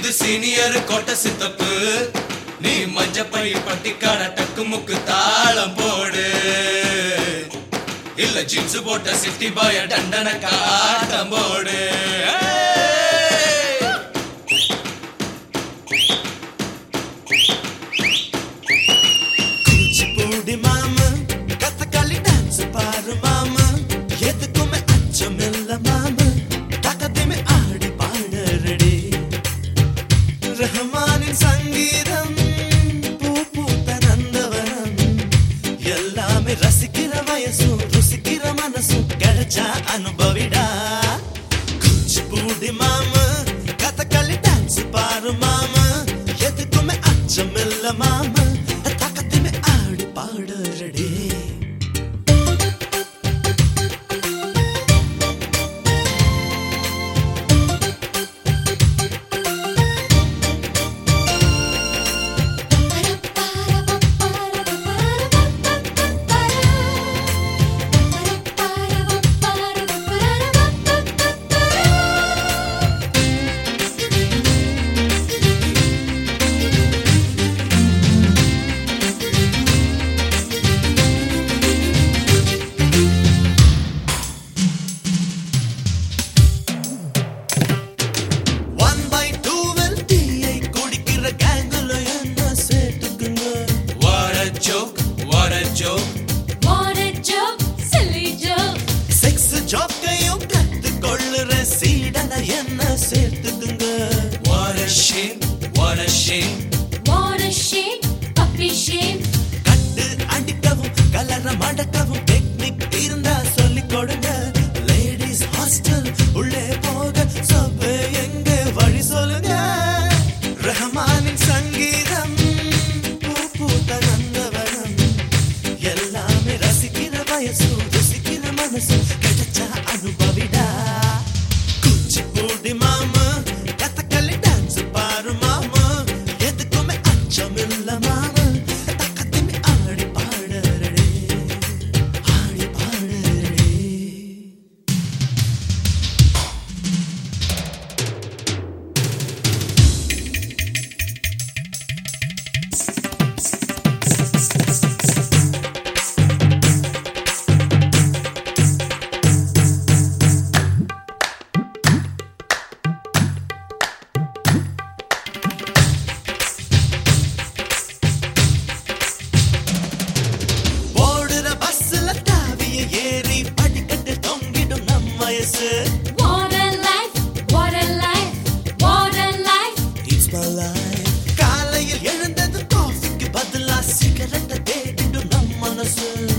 இது சீனியர் கோட்டை சித்தப்பு நீ மஞ்சப்பை பட்டிக்காட டக்கு முக்கு தாளம் போடு இல்ல ஜீன்ஸ் போட்ட சிட்டி பாய டண்டன காட்டம் போடு கூச்சிப்பூடி மாமா கதகளி டான்ஸ் பாரு மாமா எதுக்குமே அச்சமில்ல மாமா தகதிமே ஆடி பாடறடி ரஹ்மானின் சங்கீதம் பூ பூத்த நந்தவனம் எல்லாமே ரசிக்கிற வயசும் ருசிக்கிற மனசும் கிடைச்சா அனுபவிடா கூச்சிப்பூடி மாமா கதகளி டான்ஸ் பாரு மாமா எதுக்குமே அச்சமில்ல மாமா தகதிமே ஆடி பாடறடி ஒன் பை டூவில் டீயை குடிக்கிற கேங்குல என்ன சேர்த்துக்குங்க What a joke, what a joke. What a joke, silly joke. Sex ஜோக்கையும் கத்து கொள்ளுற சீடன என்ன சேர்த்துக்குங்க What a shame, what a shame. What a shame, puppy shame. கட்டு அடிக்கவும் கலர மடக்கவும் டெக்னிக் இருந்தா சொல்லிக் கொடுங்க லேடிஸ் ஹாஸ்டல் உள்ளே போக சபை எங்க வழி சொல்லுங்க ரஹ்மானின் சங்கீதம் பூ பூத்த நந்தவனம் எல்லாமே ரசிக்கிற வயசு ருசிக்கிற மனசு கிடைச்சா அனுபவிடா குச்சிப்பூடி மாமா கதகளி டான்ஸ் பாரு மாமா எதுக்குமே அச்சமில்ல மாமா தக்கத்திமே ஆடி பாடறடே ஆடி பாடறடே ஓடுற பஸ்ல தாவிய ஏறி படிக்கட்டு தொங்கிடும் நம் வயசு What a life, what a life, what a life. It's my life காலையில் எழுந்தது காஃபிக்கு பதிலா சிகரெட்டை தேடிடும் நம் மனசு